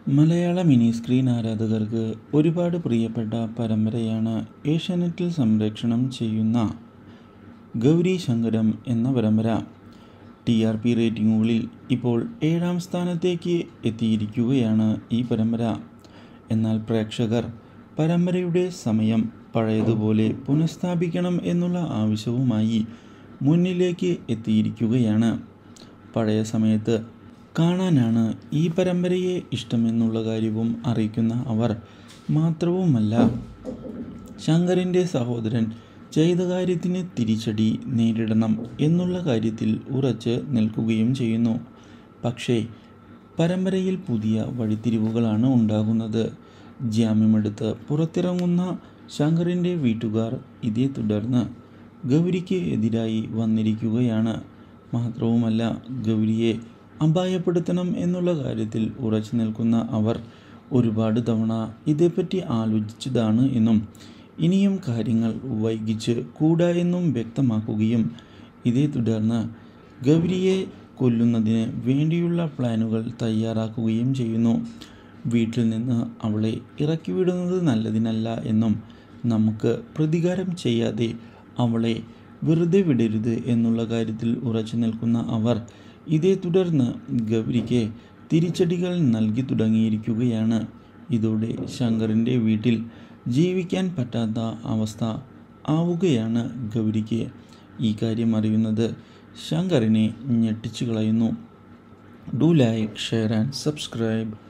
മലയാള mini screen ആരാധകർക്ക് ഒരുപാട് പ്രിയപ്പെട്ട പരമ്പരയാണ് ഏഷ്യാനെറ്റിൽ സംപ്രേഷണം ചെയ്യുന്ന ഗൗരി ശങ്കരം എന്ന പരമ്പര ടി ആർ പി റേറ്റിംഗുകളിൽ ഇപ്പോൾ ഏഴാം സ്ഥാനത്തേക്ക് എത്തിയിരിക്കുകയാണ് ഈ പരമ്പര എന്നാൽ പ്രേക്ഷകർ പരമ്പരയുടെ സമയം പഴയതുപോലെ പുനഃസ്ഥാപിക്കണം എന്നുള്ള ആവശ്യവുമായി മുന്നിലേക്ക് എത്തിയിരിക്കുകയാണ് പഴയ സമയത്ത് കാണാനാണ് ഈ പരമ്പരയെ ഇഷ്ടമെന്നുള്ള കാര്യവും അറിയിക്കുന്ന അവർ മാത്രവുമല്ല ശങ്കറിൻ്റെ സഹോദരൻ ചെയ്ത കാര്യത്തിന് തിരിച്ചടി നേരിടണം എന്നുള്ള കാര്യത്തിൽ ഉറച്ച് നിൽക്കുകയും ചെയ്യുന്നു പക്ഷേ പരമ്പരയിൽ പുതിയ വഴിത്തിരിവുകളാണ് ഉണ്ടാകുന്നത് ജാമ്യമെടുത്ത് പുറത്തിറങ്ങുന്ന ശങ്കറിൻ്റെ വീട്ടുകാർ ഇതേ തുടർന്ന് ഗൗരിക്ക് എതിരായി വന്നിരിക്കുകയാണ് മാത്രവുമല്ല ഗൗരിയെ അപായപ്പെടുത്തണം എന്നുള്ള കാര്യത്തിൽ ഉറച്ചു നിൽക്കുന്ന അവർ ഒരുപാട് തവണ ഇതേപ്പറ്റി ആലോചിച്ചതാണ് എന്നും ഇനിയും കാര്യങ്ങൾ വൈകിച്ച് കൂടാ എന്നും വ്യക്തമാക്കുകയും ഇതേ തുടർന്ന് ഗൗരിയെ കൊല്ലുന്നതിന് വേണ്ടിയുള്ള പ്ലാനുകൾ തയ്യാറാക്കുകയും ചെയ്യുന്നു വീട്ടിൽ നിന്ന് അവളെ ഇറക്കിവിടുന്നത് നല്ലതിനല്ല എന്നും നമുക്ക് പ്രതികാരം ചെയ്യാതെ അവളെ വെറുതെ വിടരുത് എന്നുള്ള കാര്യത്തിൽ ഉറച്ചു നിൽക്കുന്ന അവർ ഇതേ തുടർന്ന് ഗൗരിക്ക് തിരിച്ചടികൾ നൽകി തുടങ്ങിയിരിക്കുകയാണ് ഇതോടെ ശങ്കറിൻ്റെ വീട്ടിൽ ജീവിക്കാൻ പറ്റാത്ത അവസ്ഥ ആവുകയാണ് ഗൗരിക്ക് ഈ കാര്യം അറിയുന്നത് ശങ്കറിനെ ഞെട്ടിച്ചു കളയുന്നു do like share and subscribe